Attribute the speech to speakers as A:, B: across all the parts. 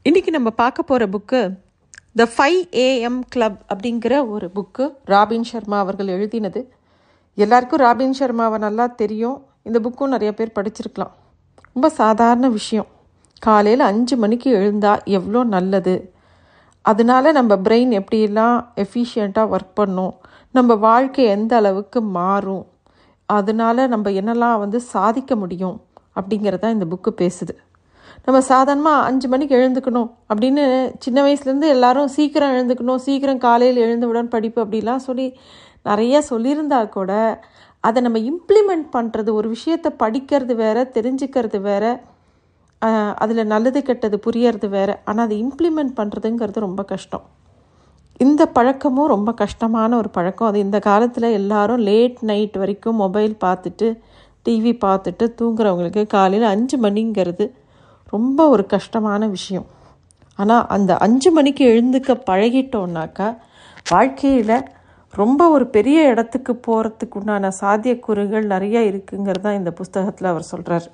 A: இன்றைக்கி நம்ம பார்க்க போகிற book the five AM club அப்படிங்கிற ஒரு புக்கு ராபின் சர்மா அவர்கள் எழுதினது எல்லாருக்கும் ராபின் சர்மாவை நல்லா தெரியும் இந்த புக்கும் நிறைய பேர் படிச்சிருக்கலாம் ரொம்ப சாதாரண விஷயம் காலையில் அஞ்சு மணிக்கு எழுந்தால் எவ்வளோ நல்லது அதனால நம்ம பிரெயின் எப்படியெல்லாம் எஃபிஷியண்ட்டாக ஒர்க் பண்ணும் நம்ம வாழ்க்கை எந்த அளவுக்கு மாறும் அதனால நம்ம என்னெல்லாம் வந்து சாதிக்க முடியும் அப்படிங்கிறத இந்த புக்கு பேசுது நம்ம சாதாரணமாக அஞ்சு மணிக்கு எழுந்துக்கணும் அப்படின்னு சின்ன வயசுலேருந்து எல்லாரும் சீக்கிரம் எழுந்துக்கணும் சீக்கிரம் காலையில் எழுந்தவுடன் படிப்பு அப்படிலாம் சொல்லி நிறைய சொல்லியிருந்தா கூட அதை நம்ம இம்ப்ளிமெண்ட் பண்ணுறது ஒரு விஷயத்தை படிக்கிறது வேற தெரிஞ்சுக்கிறது வேற அதில் நல்லது கெட்டது புரியறது வேற ஆனால் அதை இம்ப்ளிமெண்ட் பண்ணுறதுங்கிறது ரொம்ப கஷ்டம் இந்த பழக்கமும் ரொம்ப கஷ்டமான ஒரு பழக்கம் அது இந்த காலத்தில் எல்லாரும் லேட் நைட் வரைக்கும் மொபைல் பார்த்துட்டு டிவி பார்த்துட்டு தூங்குறவங்களுக்கு காலையில் அஞ்சு மணிங்கிறது ரொம்ப ஒரு கஷ்டமான விஷயம் ஆனால் அந்த அஞ்சு மணிக்கு எழுந்துக்க பழகிட்டோன்னாக்கா வாழ்க்கையில் ரொம்ப ஒரு பெரிய இடத்துக்கு போகிறதுக்கு உண்டான சாத்தியக்கூறுகள் நிறைய இருக்குங்கிறது தான் இந்த புஸ்தகத்தில் அவர் சொல்கிறார்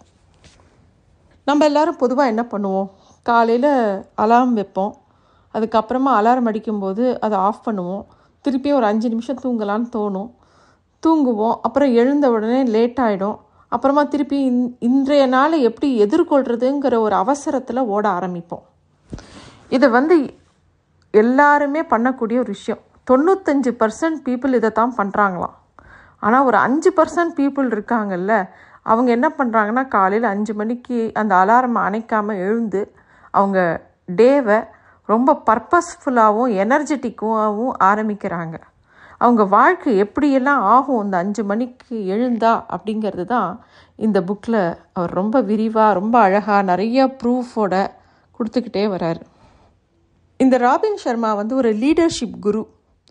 A: நம்ம எல்லாரும் பொதுவாக என்ன பண்ணுவோம் காலையில் அலாரம் வைப்போம் அதுக்கப்புறமா அலாரம் அடிக்கும்போது அதை ஆஃப் பண்ணுவோம் திருப்பி ஒரு அஞ்சு நிமிஷம் தூங்கலான்னு தோணும் தூங்குவோம் அப்புறம் எழுந்த உடனே லேட் ஆகிடும் அப்புறமா திருப்பி இன் இன்றைய நாளை எப்படி எதிர்கொள்கிறதுங்கிற ஒரு அவசரத்தில் ஓட ஆரம்பிப்போம் இதை வந்து எல்லாருமே பண்ணக்கூடிய ஒரு விஷயம் தொண்ணூத்தஞ்சு பர்சன்ட் பீப்புள் இதை தான் பண்ணுறாங்களாம் ஆனால் ஒரு அஞ்சு பர்சன்ட் பீப்புள் இருக்காங்கல்ல அவங்க என்ன பண்ணுறாங்கன்னா காலையில் அஞ்சு மணிக்கு அந்த அலாரம் அணைக்காமல் எழுந்து அவங்க டேவை ரொம்ப பர்பஸ்ஃபுல்லாகவும் எனர்ஜெட்டிக்காகவும் ஆரம்பிக்கிறாங்க அவங்க வாழ்க்கை எப்படியெல்லாம் ஆகும் இந்த அஞ்சு மணிக்கு எழுந்தா அப்படிங்கிறது தான் இந்த புக்கில் அவர் ரொம்ப விரிவாக ரொம்ப அழகாக நிறைய ப்ரூஃபோட கொடுத்துக்கிட்டே வராரு இந்த ராபின் சர்மா வந்து ஒரு லீடர்ஷிப் குரு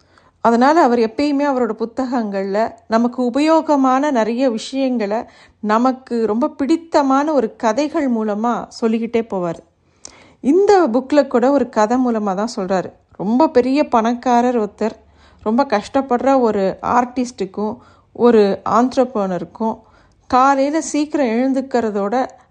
A: அதனால் அவர் எப்பயுமே அவரோட புத்தகங்களில் நமக்கு உபயோகமான நிறைய விஷயங்களை நமக்கு ரொம்ப பிடித்தமான ஒரு கதைகள் மூலமாக சொல்லிக்கிட்டே போவார் இந்த புக்கில் கூட ஒரு கதை மூலமாக தான் சொல்கிறாரு ரொம்ப பெரிய பணக்காரர் ஒருத்தர் ரொம்ப கஷ்டப்படுற ஒரு ஆர்டிஸ்ட்டுக்கும் ஒரு ஆண்ட்ரப்பனருக்கும் காலையில் சீக்கிரம் எழுந்துக்கிறதோட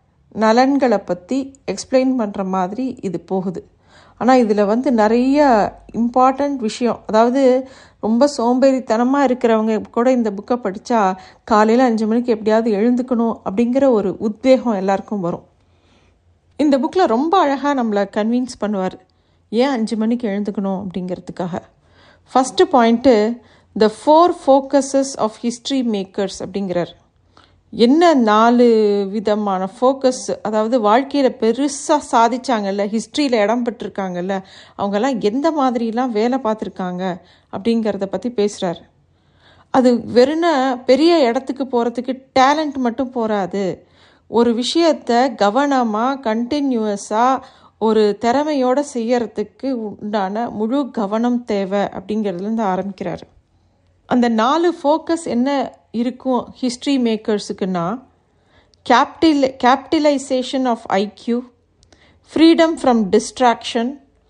A: நலன்களை பற்றி எக்ஸ்பிளைன் பண்ணுற மாதிரி இது போகுது ஆனால் இதில் வந்து நிறைய இம்பார்ட்டண்ட் விஷயம் அதாவது ரொம்ப சோம்பேறித்தனமாக இருக்கிறவங்க கூட இந்த புக்கை படித்தா காலையில் அஞ்சு மணிக்கு எப்படியாவது எழுந்துக்கணும் அப்படிங்கிற ஒரு உத்வேகம் எல்லாருக்கும் வரும் இந்த புக்கில் ரொம்ப அழகாக நம்மளை கன்வின்ஸ் பண்ணுவார் ஏன் அஞ்சு மணிக்கு எழுந்துக்கணும் அப்படிங்கிறதுக்காக first point the four focuses of history makers அப்படிங்கிறார் என்ன நாலு விதமான ஃபோக்கஸ் அதாவது வாழ்க்கையில் பெருசாக சாதிச்சாங்கல்ல ஹிஸ்ட்ரியில் இடம் பெற்றிருக்காங்கல்ல அவங்கெல்லாம் எந்த மாதிரிலாம் வேலை பார்த்துருக்காங்க அப்படிங்கிறத பற்றி பேசுகிறார் அது வெறுன பெரிய இடத்துக்கு போகிறதுக்கு டேலண்ட் மட்டும் போகாது ஒரு விஷயத்த கவனமாக கண்டினியூஸாக ஒரு திறமையோடு செய்யறதுக்கு உண்டான முழு கவனம் தேவை அப்படிங்கிறதுலேருந்து ஆரம்பிக்கிறார் அந்த நாலு ஃபோக்கஸ் என்ன இருக்கும் ஹிஸ்ட்ரி மேக்கர்ஸுக்குன்னா கேப்டில் capitalisation of IQ freedom from distraction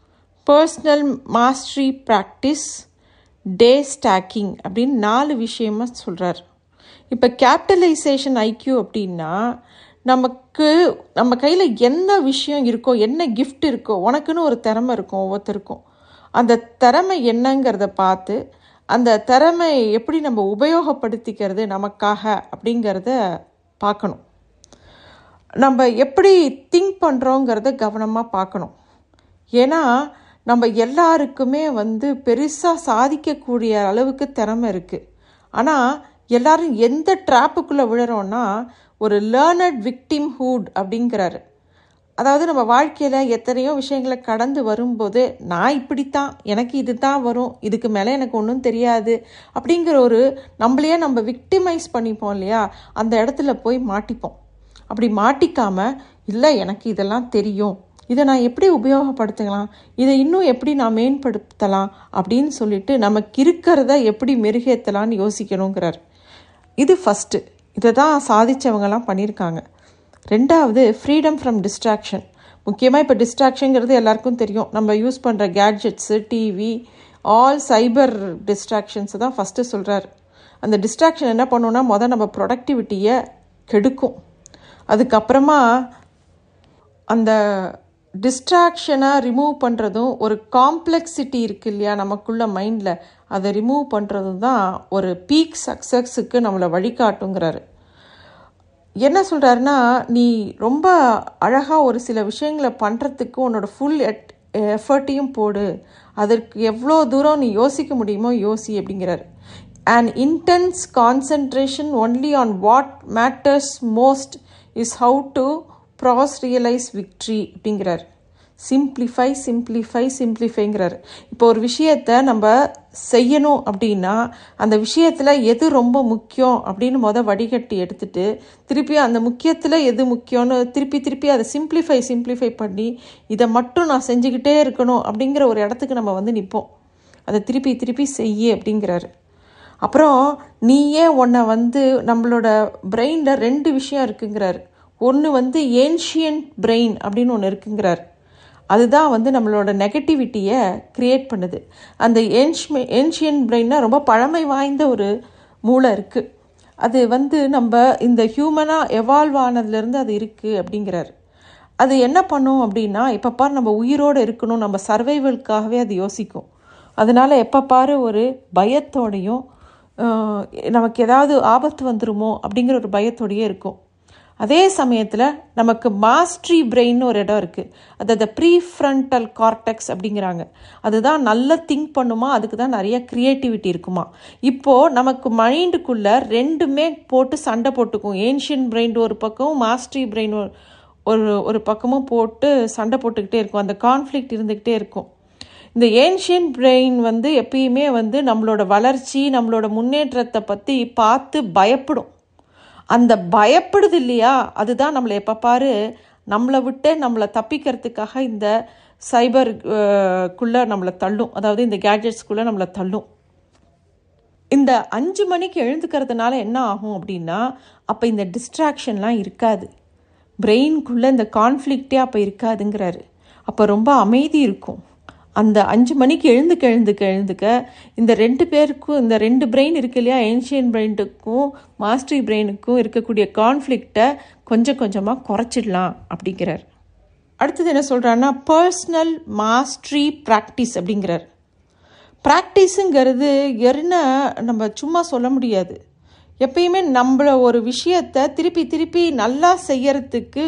A: personal mastery practice day stacking அப்படின்னு நாலு விஷயமா சொல்கிறார் இப்போ கேபிட்டலைசேஷன் ஐக்யூ அப்படின்னா நமக்கு நம்ம கையில் என்ன விஷயம் இருக்கோ என்ன கிஃப்ட் இருக்கோ உனக்குன்னு ஒரு திறமை இருக்கும் ஒவ்வொருத்தருக்கும் அந்த திறமை என்னங்கிறத பார்த்து அந்த திறமை எப்படி நம்ம உபயோகப்படுத்திக்கிறது நமக்காக அப்படிங்கிறத பார்க்கணும் நம்ம எப்படி திங்க் பண்ணுறோங்கிறத கவனமாக பார்க்கணும் ஏன்னா நம்ம எல்லாருக்குமே வந்து பெருசாக சாதிக்கக்கூடிய அளவுக்கு திறமை இருக்குது ஆனால் எல்லாரும் எந்த ட்ராப்புக்குள்ளே விழுறோன்னா ஒரு லேர்னட் விக்டிம் ஹூட் அப்படிங்கிறாரு அதாவது நம்ம வாழ்க்கையில் எத்தனையோ விஷயங்களை கடந்து வரும்போது நான் இப்படித்தான் எனக்கு இது தான் வரும் இதுக்கு மேலே எனக்கு ஒன்றும் தெரியாது அப்படிங்கிற ஒரு நம்மளையே நம்ம விக்டிமைஸ் பண்ணிப்போம் இல்லையா அந்த இடத்துல போய் மாட்டிப்போம் அப்படி மாட்டிக்காமல் இல்லை எனக்கு இதெல்லாம் தெரியும் இதை நான் எப்படி உபயோகப்படுத்தலாம் இதை இன்னும் எப்படி நான் மேம்படுத்தலாம் அப்படின்னு சொல்லிட்டு நமக்கு இருக்கிறத எப்படி மெருகேற்றலான்னு யோசிக்கணுங்கிறார் இது ஃபஸ்ட்டு இதை தான் சாதித்தவங்கலாம் பண்ணியிருக்காங்க ரெண்டாவது ஃப்ரீடம் ஃப்ரம் டிஸ்ட்ராக்ஷன் முக்கியமாக இப்போ டிஸ்ட்ராக்ஷனுங்கிறது எல்லாருக்கும் தெரியும் நம்ம யூஸ் பண்ணுற கேட்ஜெட்ஸு டிவி ஆல் சைபர் டிஸ்ட்ராக்ஷன்ஸை தான் ஃபஸ்ட்டு சொல்கிறார் அந்த டிஸ்ட்ராக்ஷன் என்ன பண்ணுன்னா மொதல் நம்ம ப்ரொடக்டிவிட்டியை கெடுக்கும் அதுக்கப்புறமா அந்த டிஸ்ட்ராக்ஷனாக ரிமூவ் பண்ணுறதும் ஒரு காம்ப்ளெக்சிட்டி இருக்கு இல்லையா நமக்குள்ள மைண்டில் அதை ரிமூவ் பண்ணுறதும் தான் ஒரு பீக் சக்ஸஸுக்கு நம்மளை வழிகாட்டுங்கிறாரு என்ன சொல்கிறாருன்னா நீ ரொம்ப அழகாக ஒரு சில விஷயங்களை பண்ணுறதுக்கு உன்னோட ஃபுல் எட் எஃபர்ட்டையும் போடு அதற்கு எவ்வளோ தூரம் நீ யோசிக்க முடியுமோ யோசி அப்படிங்கிறார் and intense concentration only on what matters most is how to pros realise victory அப்படிங்கிறார் சிம்ப்ளிஃபை சிம்ப்ளிஃபை சிம்ப்ளிஃபைங்கிறார் இப்போ ஒரு விஷயத்த நம்ம செய்யணும் அப்படின்னா அந்த விஷயத்தில் எது ரொம்ப முக்கியம் அப்படின்னு மொதல் வடிகட்டி எடுத்துட்டு திருப்பி அந்த முக்கியத்தில் எது முக்கியம்னு திருப்பி திருப்பி அதை சிம்ப்ளிஃபை சிம்ப்ளிஃபை பண்ணி இதை மட்டும் நான் செஞ்சுக்கிட்டே இருக்கணும் அப்படிங்கிற ஒரு இடத்துக்கு நம்ம வந்து நிற்போம் அதை திருப்பி திருப்பி செய்ய அப்படிங்கிறாரு அப்புறம் நீயே உன்னை வந்து நம்மளோட பிரெயினில் ரெண்டு விஷயம் இருக்குங்கிறாரு ஒன்று வந்து ஏன்ஷியன்ட் பிரெயின் அப்படின்னு ஒன்று இருக்குங்கிறார் அதுதான் வந்து நம்மளோட நெகட்டிவிட்டியை க்ரியேட் பண்ணுது அந்த ஏன்ஷ்மி ஏன்ஷியன் பிரெயின்னா ரொம்ப பழமை வாய்ந்த ஒரு மூளை இருக்குது அது வந்து நம்ம இந்த ஹியூமனாக எவால்வ் ஆனதுலேருந்து அது இருக்குது அப்படிங்கிறாரு அது என்ன பண்ணும் அப்படின்னா இப்போ பாரு நம்ம உயிரோடு இருக்கணும் நம்ம சர்வைவலுக்காகவே அது யோசிக்கும் அதனால் எப்போ பாரு ஒரு பயத்தோடையும் நமக்கு ஏதாவது ஆபத்து வந்துருமோ அப்படிங்கிற ஒரு பயத்தோடையே இருக்கும் அதே சமயத்தில் நமக்கு மாஸ்ட்ரி பிரெயின் ஒரு இடம் இருக்குது அது அந்த ப்ரீ ஃப்ரண்டல் கார்டெக்ஸ் அப்படிங்கிறாங்க அதுதான் நல்லா திங்க் பண்ணுமா அதுக்கு தான் நிறைய க்ரியேட்டிவிட்டி இருக்குமா இப்போது நமக்கு மைண்டுக்குள்ளே ரெண்டுமே போட்டு சண்டை போட்டுக்கும் ஏன்ஷியன் பிரெயின் ஒரு பக்கம் மாஸ்ட்ரி பிரெயின் ஒரு ஒரு பக்கமும் போட்டு சண்டை போட்டுக்கிட்டே இருக்கும் அந்த கான்ஃப்ளிக்ட் இருந்துக்கிட்டே இருக்கும் இந்த ஏன்ஷியன் பிரெயின் வந்து எப்பயுமே வந்து நம்மளோட வளர்ச்சி நம்மளோட முன்னேற்றத்தை பற்றி பார்த்து பயப்படும் அந்த பயப்படுது இல்லையா அதுதான் நம்மளை எப்போ பாரு நம்மளை விட்டு நம்மளை தப்பிக்கிறதுக்காக இந்த சைபர் குள்ளே நம்மளை தள்ளும் அதாவது இந்த கேட்ஜெட்ஸ்குள்ளே நம்மளை தள்ளும் இந்த அஞ்சு மணிக்கு எழுந்துக்கிறதுனால என்ன ஆகும் அப்படின்னா அப்போ இந்த டிஸ்ட்ராக்ஷன்லாம் இருக்காது பிரெயின்குள்ளே இந்த கான்ஃப்ளிக்டே அப்போ இருக்காதுங்கிறாரு அப்போ ரொம்ப அமைதி இருக்கும் அந்த அஞ்சு மணிக்கு எழுந்துக்க எழுந்துக்க எழுந்துக்க இந்த ரெண்டு பேருக்கும் இந்த ரெண்டு பிரெயின் இருக்கு இல்லையா ஏன்ஷியன் பிரெயினுக்கும் மாஸ்டரி பிரெயினுக்கும் இருக்கக்கூடிய கான்ஃப்ளிக்டை கொஞ்சம் கொஞ்சமாக குறைச்சிடலாம் அப்படிங்கிறார் அடுத்தது என்ன சொல்கிறாருன்னா பர்சனல் மாஸ்ட்ரி ப்ராக்டிஸ் அப்படிங்கிறார் ப்ராக்டிஸுங்கிறது என்ன நம்ம சும்மா சொல்ல முடியாது எப்பயுமே நம்மள ஒரு விஷயத்தை திருப்பி திருப்பி நல்லா செய்யறதுக்கு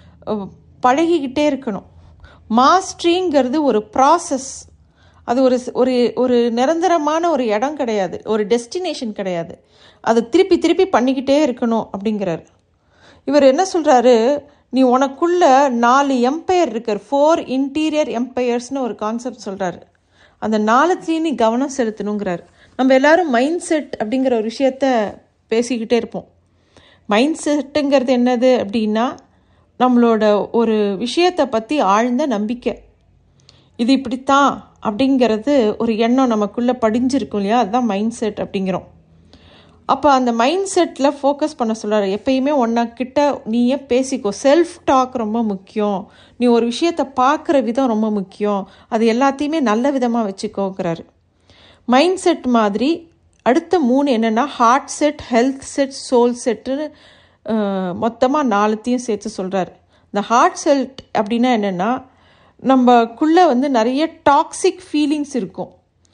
A: பழகிக்கிட்டே இருக்கணும் மாஸ்ட்ரிங்கிறது ஒரு ப்ராசஸ் அது ஒரு ஒரு ஒரு நிரந்தரமான ஒரு இடம் கிடையாது ஒரு டெஸ்டினேஷன் கிடையாது அது திருப்பி திருப்பி பண்ணிக்கிட்டே இருக்கணும் அப்படிங்கிறார் இவர் என்ன சொல்கிறாரு நீ உனக்குள்ள நாலு எம்பையர் இருக்கார் ஃபோர் இன்டீரியர் எம்பையர்ஸ்னு ஒரு கான்செப்ட் சொல்கிறாரு அந்த நாலுத்தையும் நீ கவனம் செலுத்தணுங்கிறார் நம்ம எல்லாரும் மைண்ட் செட் அப்படிங்கிற ஒரு விஷயத்த பேசிக்கிட்டே இருப்போம் மைண்ட் செட்டுங்கிறது என்னது அப்படின்னா நம்மளோட ஒரு விஷயத்தை பற்றி ஆழ்ந்த நம்பிக்கை இது இப்படித்தான் அப்படிங்கிறது ஒரு எண்ணம் நமக்குள்ளே படிஞ்சிருக்கும் இல்லையா அதுதான் மைண்ட் செட் அப்படிங்கிறோம் அப்போ அந்த மைண்ட் செட்டில் ஃபோக்கஸ் பண்ண சொல்கிறார் எப்பயுமே ஒன்றக்கிட்ட நீயே பேசிக்கோ செல்ஃப் டாக் ரொம்ப முக்கியம் நீ ஒரு விஷயத்தை பார்க்குற விதம் ரொம்ப முக்கியம் அது எல்லாத்தையுமே நல்ல விதமாக வச்சுக்கோங்கிறாரு மைண்ட் செட் மாதிரி அடுத்த மூணு என்னென்னா heart set health set soul செட்டுன்னு மொத்தமாக நாலுத்தையும் சேர்த்து சொல்கிறார் இந்த ஹார்ட் செல்ட் அப்படின்னா என்னென்னா நம்மக்குள்ளே வந்து நிறைய டாக்ஸிக் ஃபீலிங்ஸ் இருக்கும்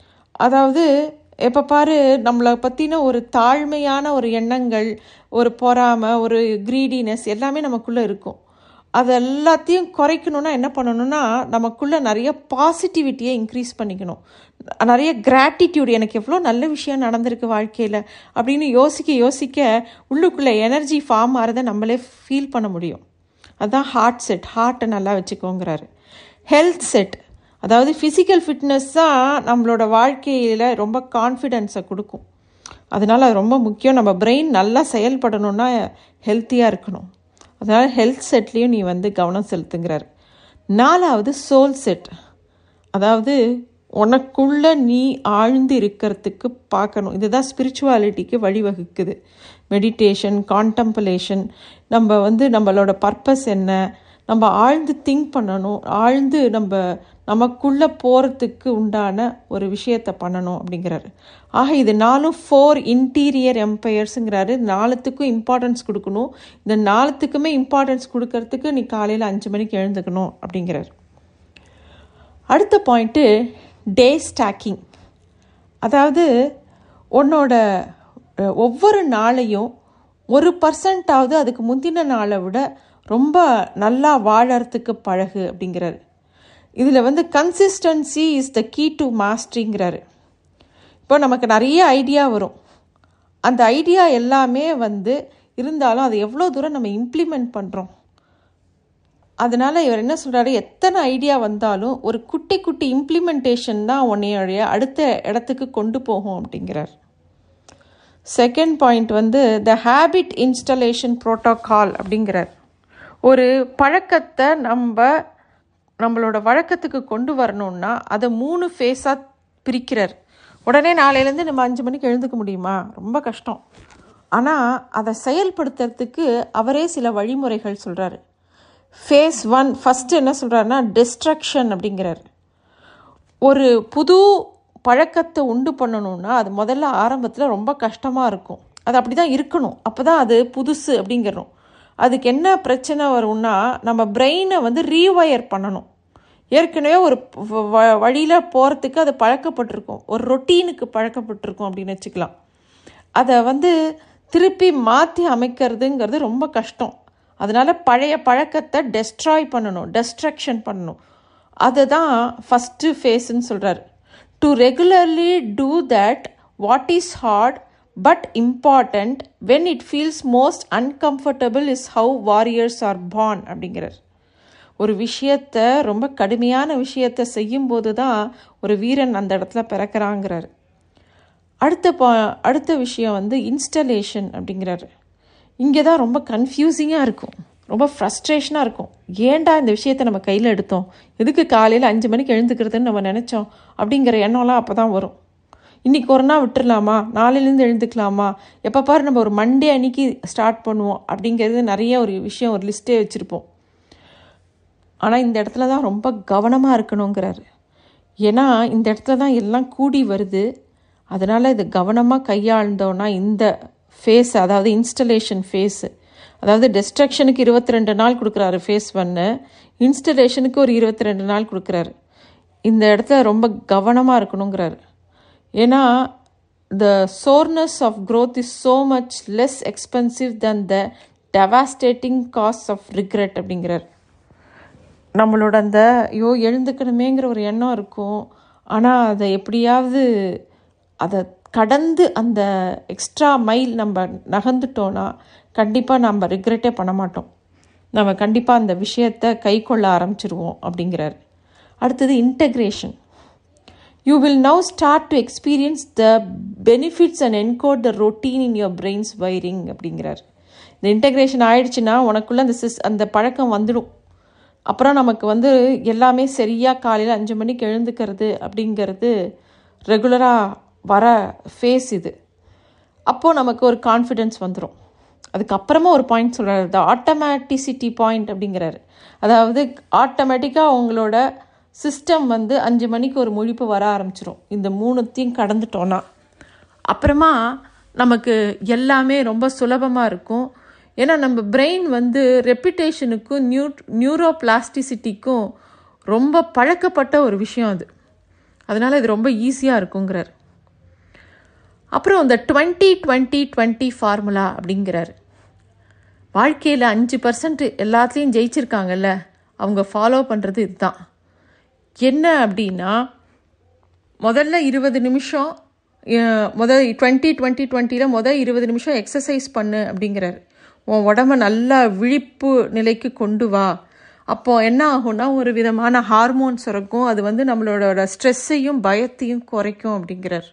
A: அதாவது எப்போ பாரு நம்மளை பற்றின ஒரு தாழ்மையான ஒரு எண்ணங்கள் ஒரு பொறாமை ஒரு க்ரீடினஸ் எல்லாமே நமக்குள்ளே இருக்கும் அது எல்லாத்தையும் குறைக்கணுன்னா என்ன பண்ணணும்னா நமக்குள்ளே நிறைய பாசிட்டிவிட்டியை இன்க்ரீஸ் பண்ணிக்கணும் நிறைய கிராட்டிடியூட் எனக்கு எவ்வளோ நல்ல விஷயம் நடந்திருக்கு வாழ்க்கையில் அப்படின்னு யோசிக்க யோசிக்க உள்ளுக்குள்ளே எனர்ஜி ஃபார்ம் ஆகிறத நம்மளே ஃபீல் பண்ண முடியும் அதுதான் ஹார்ட் செட் ஹார்ட்டை நல்லா வச்சுக்கோங்கிறாரு ஹெல்த் செட் அதாவது ஃபிசிக்கல் ஃபிட்னஸ் தான் நம்மளோட வாழ்க்கையில் ரொம்ப கான்ஃபிடென்ஸை கொடுக்கும் அதனால் அது ரொம்ப முக்கியம் நம்ம பிரெயின் நல்லா செயல்படணுன்னா ஹெல்த்தியாக இருக்கணும் அதனால் ஹெல்த் செட்லேயும் நீ வந்து கவனம் செலுத்துங்கிறார் நாலாவது சோல் செட் அதாவது உனக்குள்ள நீ ஆழ்ந்து இருக்கிறதுக்கு பார்க்கணும் இதுதான் ஸ்பிரிச்சுவாலிட்டிக்கு வழிவகுக்குது மெடிடேஷன் கான்டம்பலேஷன் நம்ம வந்து நம்மளோட பர்பஸ் என்ன நம்ம ஆழ்ந்து திங்க் பண்ணணும் ஆழ்ந்து நம்ம நமக்குள்ளே போகிறதுக்கு உண்டான ஒரு விஷயத்தை பண்ணணும் அப்படிங்கிறாரு ஆக இது நாலும் ஃபோர் இன்டீரியர் எம்பையர்ஸுங்கிறாரு நாலுத்துக்கும் இம்பார்ட்டன்ஸ் கொடுக்கணும் இந்த நாலுத்துக்குமே இம்பார்ட்டன்ஸ் கொடுக்கறதுக்கு நீ காலையில் அஞ்சு மணிக்கு எழுந்துக்கணும் அப்படிங்கிறார் அடுத்த பாயிண்ட்டு டே ஸ்டாக்கிங் அதாவது உன்னோட அஹ், ஒவ்வொரு நாளையும் ஒரு பர்சன்டாவது அதுக்கு முந்தின நாளை விட ரொம்ப நல்லா வாழறதுக்கு பழகு அப்படிங்கிறாரு இதில் வந்து consistency is the key to மாஸ்டரிங்கிறாரு இப்போ நமக்கு நிறைய ஐடியா வரும் அந்த ஐடியா எல்லாமே வந்து இருந்தாலும் அதை எவ்வளோ தூரம் நம்ம இம்ப்ளிமெண்ட் பண்ணுறோம் அதனால் இவர் என்ன சொல்கிறாரு எத்தனை ஐடியா வந்தாலும் ஒரு குட்டி குட்டி இம்ப்ளிமெண்டேஷன் தான் உன்னையோடைய அடுத்த இடத்துக்கு கொண்டு போகும் அப்படிங்கிறார் செகண்ட் பாயிண்ட் வந்து த ஹேபிட் இன்ஸ்டலேஷன் ப்ரோட்டோகால் அப்படிங்கிறார் ஒரு பழக்கத்தை நம்ம நம்மளோட வழக்கத்துக்கு கொண்டு வரணும்னா அதை மூணு ஃபேஸாக பிரிக்கிறார் உடனே நாளையிலேருந்து நம்ம அஞ்சு மணிக்கு எழுந்துக்க முடியுமா ரொம்ப கஷ்டம் ஆனால் அதை செயல்படுத்துறதுக்கு அவரே சில வழிமுறைகள் சொல்கிறாரு ஃபேஸ் ஒன் ஃபஸ்ட்டு என்ன சொல்கிறாருன்னா டிஸ்ட்ரக்ஷன் அப்படிங்கிறார் ஒரு புது பழக்கத்தை உண்டு பண்ணணும்னா அது முதல்ல ஆரம்பத்தில் ரொம்ப கஷ்டமாக இருக்கும் அது அப்படி தான் இருக்கணும் அப்போ தான் அது புதுசு அப்படிங்கிறோம் அதுக்கு என்ன பிரச்சனை வரும்னா நம்ம பிரெயினை வந்து ரீவயர் பண்ணணும் ஏற்கனவே ஒரு வழியில் போகிறதுக்கு அது பழக்கப்பட்டிருக்கும் ஒரு ரொட்டீனுக்கு பழக்கப்பட்டிருக்கும் அப்படின்னு வச்சுக்கலாம் அதை வந்து திருப்பி மாற்றி அமைக்கிறதுங்கிறது ரொம்ப கஷ்டம் அதனால் பழைய பழக்கத்தை டெஸ்ட்ராய் பண்ணணும் டெஸ்ட்ரக்ஷன் பண்ணணும் அதை தான் ஃபஸ்ட்டு ஃபேஸ்ன்னு சொல்கிறார் to regularly do that what is hard but important when it feels most uncomfortable is how warriors are born அப்படிங்கிறார் ஒரு விஷயத்தை ரொம்ப கடுமையான விஷயத்தை செய்யும்போது தான் ஒரு வீரன் அந்த இடத்துல பிறக்கிறாங்கிறார் அடுத்த பா அடுத்த விஷயம் வந்து இன்ஸ்டலேஷன் அப்படிங்கிறாரு இங்கே தான் ரொம்ப கன்ஃபியூசிங்காக இருக்கும் ரொம்ப ஃப்ரஸ்ட்ரேஷனாக இருக்கும் ஏன்டா இந்த விஷயத்தை நம்ம கையில் எடுத்தோம் எதுக்கு காலையில் அஞ்சு மணிக்கு எழுந்துக்கிறதுன்னு நம்ம நினச்சோம் அப்படிங்கிற எண்ணம்லாம் அப்போ தான் வரும் இன்றைக்கி ஒரு நாள் விட்டுறலாமா நாளையிலேருந்து எழுந்துக்கலாமா எப்போ பாரு நம்ம ஒரு மண்டே அன்னைக்கு ஸ்டார்ட் பண்ணுவோம் அப்படிங்கிறது நிறைய ஒரு விஷயம் ஒரு லிஸ்ட்டே வச்சுருப்போம் ஆனால் இந்த இடத்துல தான் ரொம்ப கவனமாக இருக்கணுங்கிறாரு ஏன்னா இந்த இடத்துல தான் எல்லாம் கூடி வருது அதனால் இது கவனமாக கையாழ்ந்தோன்னா இந்த ஃபேஸ் அதாவது இன்ஸ்டலேஷன் ஃபேஸு அதாவது டெஸ்ட்ரக்ஷனுக்கு இருபத்தி ரெண்டு நாள் கொடுக்குறாரு ஃபேஸ் ஒன்று இன்ஸ்டலேஷனுக்கு ஒரு இருபத்தி ரெண்டு நாள் கொடுக்குறாரு இந்த இடத்துல ரொம்ப கவனமாக இருக்கணுங்கிறாரு ஏன்னா the soreness of growth is so much less expensive than the devastating cost of regret அப்படிங்கிறார் நம்மளோட அந்த ஐயோ எழுந்துக்கணுமேங்கிற ஒரு எண்ணம் இருக்கும் ஆனால் அதை எப்படியாவது அதை கடந்து அந்த எக்ஸ்ட்ரா மைல் நம்ம நகர்ந்துட்டோன்னா கண்டிப்பாக நம்ம ரிக்ரெட்டே பண்ண மாட்டோம் நம்ம கண்டிப்பாக அந்த விஷயத்தை கை கொள்ள ஆரம்பிச்சிருவோம் அப்படிங்கிறார் அடுத்தது integration you will now start to experience the benefits and encode the routine in your brain's wiring அப்படிங்கிறார் இந்த இன்டகிரேஷன் ஆயிடுச்சுன்னா உனக்குள்ளே அந்த சிஸ் அந்த பழக்கம் வந்துடும் அப்புறம் நமக்கு வந்து எல்லாமே சரியாக காலையில் அஞ்சு மணிக்கு எழுந்துக்கிறது அப்படிங்கிறது ரெகுலராக வர ஃபேஸ் இது அப்போது நமக்கு ஒரு கான்ஃபிடென்ஸ் வந்துடும் அதுக்கப்புறமா ஒரு பாயிண்ட் சொல்கிறாரு த ஆட்டோமேட்டிசிட்டி பாயிண்ட் அப்படிங்கிறாரு அதாவது ஆட்டோமேட்டிக்காக அவங்களோட சிஸ்டம் வந்து அஞ்சு மணிக்கு ஒரு முழிப்பு வர ஆரம்பிச்சிரும் இந்த மூணுத்தையும் கடந்துட்டோன்னா அப்புறமா நமக்கு எல்லாமே ரொம்ப சுலபமாக இருக்கும் ஏன்னா நம்ம பிரெயின் வந்து ரெப்புடேஷனுக்கும் நியூ நியூரோ பிளாஸ்டிசிட்டிக்கும் ரொம்ப பழக்கப்பட்ட ஒரு விஷயம் அது அதனால் இது ரொம்ப ஈஸியாக இருக்குங்கிறார் அப்புறம் இந்த டுவெண்ட்டி டுவெண்ட்டி டுவெண்ட்டி ஃபார்முலா அப்படிங்கிறாரு வாழ்க்கையில் அஞ்சு பர்சன்ட் எல்லாத்துலேயும் ஜெயிச்சிருக்காங்கல்ல அவங்க ஃபாலோ பண்ணுறது இதுதான் என்ன அப்படின்னா முதல்ல இருபது நிமிஷம் முதல் டுவெண்ட்டி டுவெண்ட்டி டுவெண்ட்டியில் முதல் இருபது நிமிஷம் எக்ஸசைஸ் பண்ணு அப்படிங்கிறாரு உன் உடம்ப நல்லா விழிப்பு நிலைக்கு கொண்டு வா அப்போது என்ன ஆகும்னா ஒரு விதமான ஹார்மோன்ஸ் இருக்கும் அது வந்து நம்மளோட ஸ்ட்ரெஸ்ஸையும் பயத்தையும் குறைக்கும் அப்படிங்கிறார்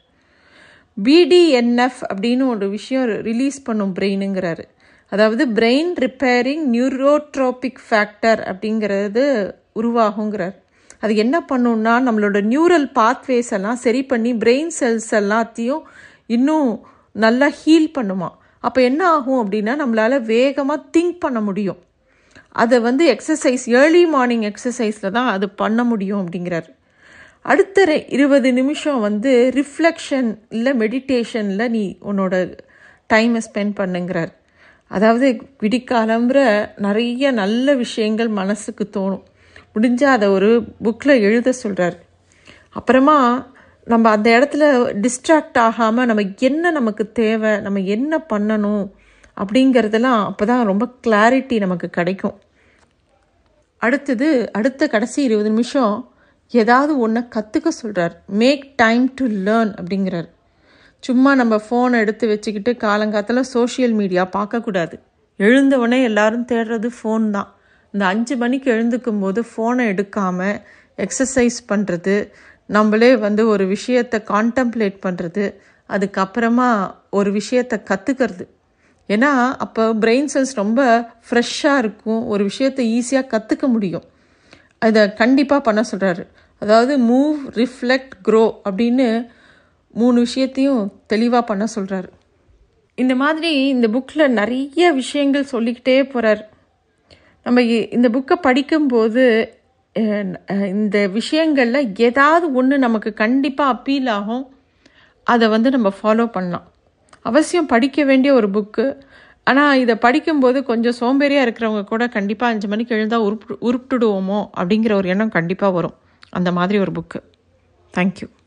A: பிடிஎன்எஃப் அப்படின்னு ஒரு விஷயம் ரிலீஸ் பண்ணும் பிரெயினுங்கிறாரு அதாவது பிரெயின் ரிப்பேரிங் நியூரோட்ரோபிக் ஃபேக்டர் அப்படிங்கிறது உருவாகுங்கிறார் அது என்ன பண்ணுன்னா நம்மளோட நியூரல் பாத்வேஸ் எல்லாம் சரி பண்ணி பிரெயின் செல்ஸ் எல்லாத்தையும் இன்னும் நல்லா ஹீல் பண்ணுமா அப்போ என்ன ஆகும் அப்படின்னா நம்மளால் வேகமாக திங்க் பண்ண முடியும் அதை வந்து எக்ஸசைஸ் ஏர்லி மார்னிங் எக்ஸசைஸில் தான் அது பண்ண முடியும் அப்படிங்கிறார் அடுத்த இருபது நிமிஷம் வந்து ரிஃப்ளெக்ஷன் இல்லை மெடிடேஷனில் நீ உன்னோட டைமை ஸ்பெண்ட் பண்ணுங்கிறார் அதாவது விடிக்காலம்புற நிறைய நல்ல விஷயங்கள் மனசுக்கு தோணும் முடிஞ்சால் அதை ஒரு புக்கில் எழுத சொல்கிறார் அப்புறமா நம்ம அந்த இடத்துல டிஸ்ட்ராக்ட் ஆகாமல் நம்ம என்ன நமக்கு தேவை நம்ம என்ன பண்ணணும் அப்படிங்கிறதெல்லாம் அப்போ தான் ரொம்ப கிளாரிட்டி நமக்கு கிடைக்கும் அடுத்தது அடுத்த கடைசி இருபது நிமிஷம் ஏதாவது ஒன்றை கற்றுக்க சொல்கிறார் மேக் டைம் டு லேர்ன் அப்படிங்கிறார் சும்மா நம்ம ஃபோனை எடுத்து வச்சுக்கிட்டு காலங்காத்தில் சோஷியல் மீடியா பார்க்கக்கூடாது எழுந்தவொடனே எல்லாரும் தேடுறது ஃபோன் தான் இந்த அஞ்சு மணிக்கு எழுந்துக்கும் போது ஃபோனை எடுக்காமல் எக்ஸசைஸ் பண்ணுறது நம்மளே வந்து ஒரு விஷயத்தை கான்டம்ப்ளேட் பண்ணுறது அதுக்கப்புறமா ஒரு விஷயத்தை கற்றுக்கிறது ஏன்னா அப்போ பிரெயின் செல்ஸ் ரொம்ப ஃப்ரெஷ்ஷாக இருக்கும் ஒரு விஷயத்தை ஈஸியாக கற்றுக்க முடியும் அதை கண்டிப்பாக பண்ண சொல்கிறாரு அதாவது மூவ் ரிஃப்ளெக்ட் க்ரோ அப்படின்னு மூணு விஷயத்தையும் தெளிவாக பண்ண சொல்கிறாரு இந்த மாதிரி இந்த புக்கில் நிறைய விஷயங்கள் சொல்லிக்கிட்டே போகிறார் நம்ம இ- இந்த புக்கை படிக்கும்போது அஹ், அஹ், இந்த விஷயங்களில் ஏதாவது ஒன்று நமக்கு கண்டிப்பாக அப்பீல் ஆகும் அதை வந்து நம்ம ஃபாலோ பண்ணலாம் அவசியம் படிக்க வேண்டிய ஒரு புக்கு ஆனால் இதை படிக்கும்போது கொஞ்சம் சோம்பேறியாக இருக்கிறவங்க கூட கண்டிப்பாக அஞ்சு மணிக்கு எழுந்தால் உருப்பு உருப்பிட்டுடுவோமோ அப்படிங்கிற ஒரு எண்ணம் கண்டிப்பாக வரும் அந்த மாதிரி ஒரு புக்கு தேங்க்யூ